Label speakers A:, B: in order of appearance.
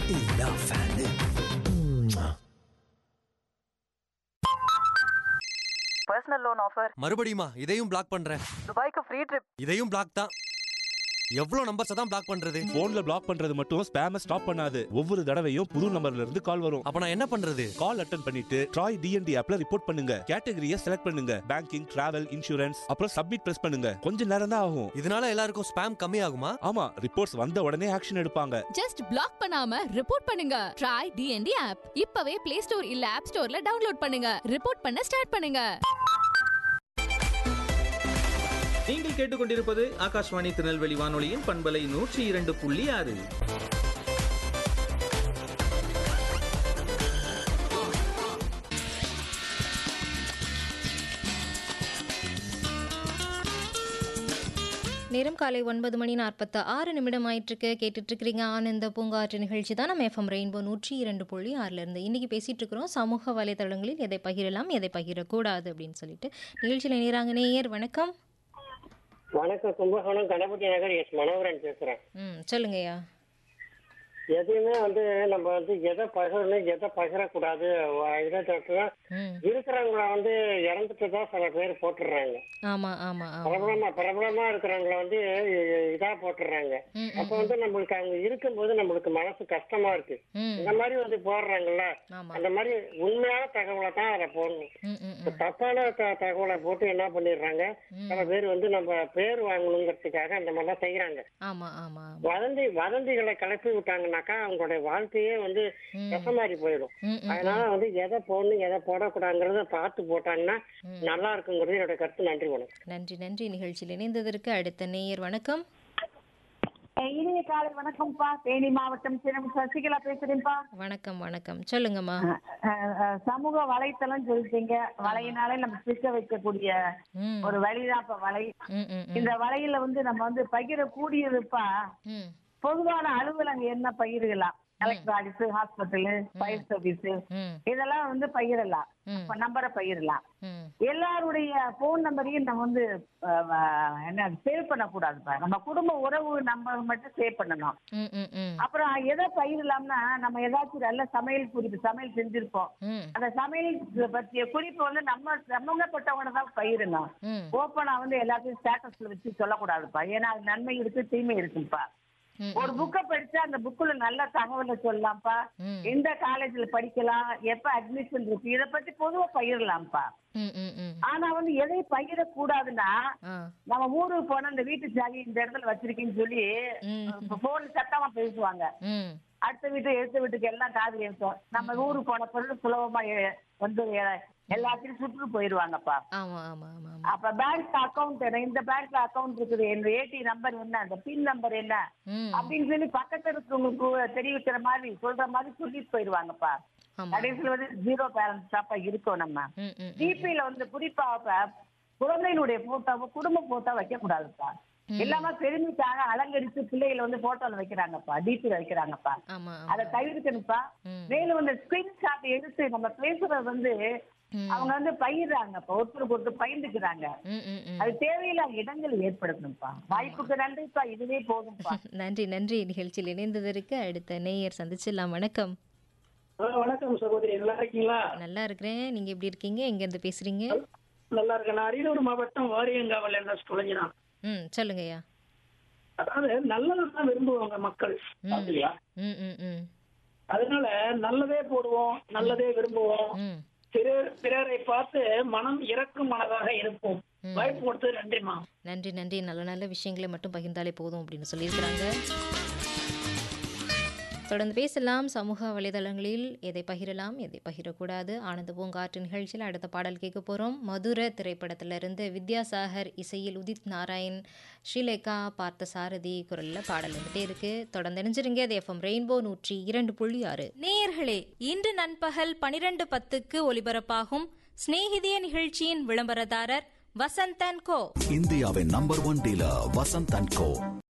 A: இல்லா fan
B: personal loan offer
C: மறுபடியுமா இதையும் பிளாக் பண்றேன்
B: துபாய்க்கு ஃப்ரீ ட்ரிப்
C: இதையும் பிளாக் தான் எவ்வளவு நம்பர்ஸ் தான் பிளாக் பண்றது
D: போன்ல பிளாக் பண்றது மட்டும் ஸ்பேம ஸ்டாப் பண்ணாது ஒவ்வொரு தடவையும் புது நம்பர்ல இருந்து கால் வரும்
C: அப்ப நான் என்ன பண்றது
D: கால் அட்டன் பண்ணிட்டு ட்ராய் டிஎன்டி ஆப்ல ரிப்போர்ட் பண்ணுங்க கேட்டகரியை செலக்ட் பண்ணுங்க பேங்கிங் டிராவல் இன்சூரன்ஸ் அப்புறம் சப்மிட் பிரஸ் பண்ணுங்க கொஞ்ச நேரம் தான் ஆகும்
C: இதனால எல்லாருக்கும் ஸ்பேம் கம்மி ஆகுமா
D: ஆமா ரிப்போர்ட்ஸ் வந்த உடனே ஆக்ஷன் எடுப்பாங்க
E: ஜஸ்ட் பிளாக் பண்ணாம ரிப்போர்ட் பண்ணுங்க ட்ரை டிஎன்டி ஆப் இப்பவே பிளே ஸ்டோர் இல்ல ஆப் ஸ்டோர்ல டவுன்லோட் பண்ணுங்க ரிப்போர்ட் பண்ண ஸ்டார்ட் பண்ணுங்க
F: நீங்கள் கேட்டுக்கொண்டிருப்பது ஆகாஷ்வாணி திருநெல்வேலி வானொலியின் பண்பலை நூற்றி இரண்டு புள்ளி ஆறு
G: நேரம் காலை ஒன்பது மணி நாற்பத்து ஆறு நிமிடம் ஆயிட்டிருக்கு கேட்டுட்டு இருக்கிறீங்க ஆனந்த பூங்காற்று நிகழ்ச்சி தான் நம்ம எஃப்எம் ரெயின்போ நூற்றி இரண்டு புள்ளி ஆறுல இருந்து இன்னைக்கு பேசிட்டு இருக்கிறோம் சமூக வலைதளங்களில் எதை பகிரலாம் எதை பகிரக்கூடாது அப்படின்னு சொல்லிட்டு நிகழ்ச்சியில் நேராங்க நேயர் வணக்கம்
H: வணக்கம் கும்பகோணம் கணபதி நகர் எஸ் மனோகரன் பேசுறேன்
G: ம் சொல்லுங்கய்யா
H: எதையுமே வந்து நம்ம வந்து எதை பகிரணும் எதை பகிரக்கூடாது வ- இதை தவிர
G: ம்
H: இருக்கிறவங்கள வந்து இறந்துட்டு தான் சில பேர் போட்டுடுறாங்க
G: ஆமாம் ஆமாம் ஆமாம்
H: பிரபலமா பிரபலமா இருக்கிறவங்கள வந்து இ- இதா போட்டுடுறாங்க
G: ம்
H: அப்ப வந்து நம்மளுக்கு அவங்க இருக்கும்போது நம்மளுக்கு மனசு கஷ்டமா இருக்கு
G: ம்
H: இந்த மாதிரி வந்து போடுறாங்கல்ல
G: ஆமாம்
H: அந்த மாதிரி உண்மையான தகவலை தான் அதை போடணும்
G: ம் ம்
H: இப்ப தப்பான த- தகவலை போட்டு என்ன பண்ணிடுறாங்க சில பேர் வந்து நம்ம பேர் வாங்கணுங்கிறதுக்காக அந்த மாதிரிலாம் செய்யறாங்க
G: ஆமாம் ஆமாம்
H: வதந்தி வதந்திகளை கிளப்பி விட்டாங்கன்னாக்கா அவங்களுடைய வாழ்க்கையே வந்து விஷமாறி போயிடும்
G: ம் ம்
H: அதனால வந்து எதை போடணும் எதை போடக்கூடாதுங்கிறத பார்த்து போட்டாங்கன்னா நல்லா இருக்குங்கிறது என்னோட கருத்து நன்றி வணக்கம்
G: நன்றி நன்றி நிகழ்ச்சியில் இணைந்ததற்கு அடுத்த நேயர் வணக்கம்
I: இனிய காலை வணக்கம்ப்பா தேனி மாவட்டம் சின்ன சசிகலா பேசுறேன்ப்பா
G: வணக்கம் வணக்கம் சொல்லுங்கம்மா
I: அஹ், அஹ், சமூக வலைத்தளம் சொல்லிட்டீங்க வலையினாலே நம்ம சிக்க வைக்கக்கூடிய
G: ம்
I: ஒரு வழிதான் இப்ப வலை
G: ம் ம் ம்
I: இந்த வலையில வந்து நம்ம வந்து பகிரக்கூடியதுப்பா
G: ம்
I: பொதுவான அலுவலகம் என்ன பகிரலாம் collector office hospital fire service
G: ம்
I: இதெல்லாம் வந்து பகிரலாம்
G: ம்.
I: இப்ப நம்பரை பகிரலாம்
G: ம்
I: எல்லாருடைய போன் நம்பரையும் நம்ம வந்து அஹ், அஹ், என்ன சேவ் பண்ணக்கூடாதுப்பா நம்ம குடும்ப உறவு நம்பர் மட்டும் சேவ் பண்ணணும்
G: ம் ம் ம்
I: அப்புறம் எதை பயிரலாம்னா நம்ம ஏதாச்சும் நல்ல சமையல் குறிப்பு சமையல் செஞ்சிருப்போம்
G: ம்
I: அந்த சமையல் பற்றிய குறிப்பு வந்து நம்ம சம்மந்தப்பட்டவங்க தான் பயிருங்க
G: ம்
I: ஓப்பனா வந்து எல்லாத்தையும் ஸ்டேட்டஸ்ல வச்சு சொல்லக்கூடாதுப்பா ஏன்னா அது நன்மை இருக்கு தீமை இருக்குப்பா
G: ம்,
I: ஒரு புக்கை படிச்சா அந்த புக்குல நல்ல தகவலை சொல்லலாம்ப்பா
G: ம்.
I: எந்த காலேஜ்ல படிக்கலாம் எப்ப அட்மிஷன் இருக்கு இத பத்தி பொதுவா பயிரலாம்ப்பா
G: ம் ம் ம்
I: ஆனா வந்து எதை பயிரக்கூடாதுன்னா
G: ஆ
I: நம்ம ஊருக்கு போனா இந்த வீட்டு சாவி இந்த இடத்துல வச்சிருக்கேன்னு சொல்லி
G: ம்.
I: போன் சத்தமா பேசுவாங்க
G: ம்
I: அடுத்த வீட்டு எடுத்த வீட்டுக்கு எல்லாம் காது ஏற்கும் நம்ம ஊருக்கு போன பிறகு சுலபமா எ- வந்து எ- எல்லாத்தையும் சுற்று போயிருவாங்கப்பா
G: ஆமா ஆமா ஆமா ஆமா
I: அப்ப பேங்க் அக்கவுண்ட் என்ன இந்த பேங்க்ல அக்கவுண்ட் இருக்குது என் ஏடி நம்பர் என்ன அந்த பின் நம்பர் என்ன
G: ம்
I: அப்படின்னு சொல்லி பக்கத்துல இருக்கவங்களுக்கு தெரிவிக்கிற மாதிரி சொல்ற மாதிரி சொல்லிட்டு போயிருவாங்கப்பா
G: ஆமா
I: கடைசியில் வந்து ஜீரோ பேலன்ஸ் தாப்பா இருக்கோம் நம்ம
G: ம் ம்
I: டிபியில வந்து குறிப்பா இப்ப குழந்தையினுடைய போட்டோவை குடும்ப போட்டோ வைக்க கூடாதுப்பா எல்லாமே பெருமைக்காக அலங்கரித்து பிள்ளைகளை வந்து போட்டோல வைக்கிறாங்கப்பா டிபியில வைக்கிறாங்கப்பா
G: ஆமா
I: அதை
G: ஆமா
I: தவிர்க்கணும்ப்பா
G: ம்.
I: மேலும் இந்த ஸ்கிரீன்ஷாட் எடுத்து நம்ம பேசுறது வந்து
G: ம்.
I: அவங்க வந்து பயிர்றாங்கப்பா ஒருத்தருக்கு ஒருத்தர் பயிர்ந்துக்கிறாங்க
G: ம் ம் ம்
I: அது தேவையில்லாத இடங்கள் ஏற்படுத்தணும்ப்பா வாய்ப்புக்கு நன்றிப்பா இதுவே போதும்ப்பா
G: நன்றி நன்றி நிகழ்ச்சியில் இணைந்ததற்கு அடுத்த நேயர் சந்திச்சிடலாம் வணக்கம்
H: வணக்கம் சகோதரி நல்லா இருக்கீங்களா
G: நல்லா இருக்கிறேன் நீங்க எப்படி இருக்கீங்க எங்க இருந்து பேசுறீங்க
H: நல்லா இருக்கேன் நான் அரியலூர் மாவட்டம் வாரியங்காவல் என்ன தொலைஞ்சினா
G: ம் சொல்லுங்கய்யா
H: அதாவது நல்லதான் விரும்புவாங்க மக்கள்
G: ம்.
H: இல்லையா
G: ம் ம் ம்
H: அதனால நல்லதே போடுவோம் நல்லதே விரும்புவோம்
G: ம்
H: பிறர் பிறரை பார்த்து மனம் இறக்கும் மனதாக இருப்போம்
G: ம்.
H: வாய்ப்பு கொடுத்தது நன்றிமா
G: நன்றி நன்றி நல்ல நல்ல விஷயங்களை மட்டும் பகிர்ந்தாலே போதும் அப்படின்னு சொல்லியிருக்கிறாங்க தொடர்ந்து பேசலாம் சமூக வலைதளங்களில் எதை பகிரலாம் எதை பகிரக்கூடாது ஆனந்த பூங்காற்று நிகழ்ச்சியில் அடுத்த பாடல் கேட்க போகிறோம் மதுர திரைப்படத்திலிருந்து வித்யாசாகர் இசையில் உதித் நாராயண் ஸ்ரீலேகா பார்த்த சாரதி குரலில் பாடல் வந்துட்டே இருக்கு தொடர்ந்து இணைஞ்சிருங்க அது எஃப்எம் ரெயின்போ நூற்றி இரண்டு புள்ளி ஆறு
J: நேயர்களே இன்று நண்பகல் பனிரெண்டு பத்துக்கு ஒலிபரப்பாகும் சிநேகிதிய நிகழ்ச்சியின் விளம்பரதாரர் வசந்தன் கோ
A: இந்தியாவின் number one dealer Vasanth and go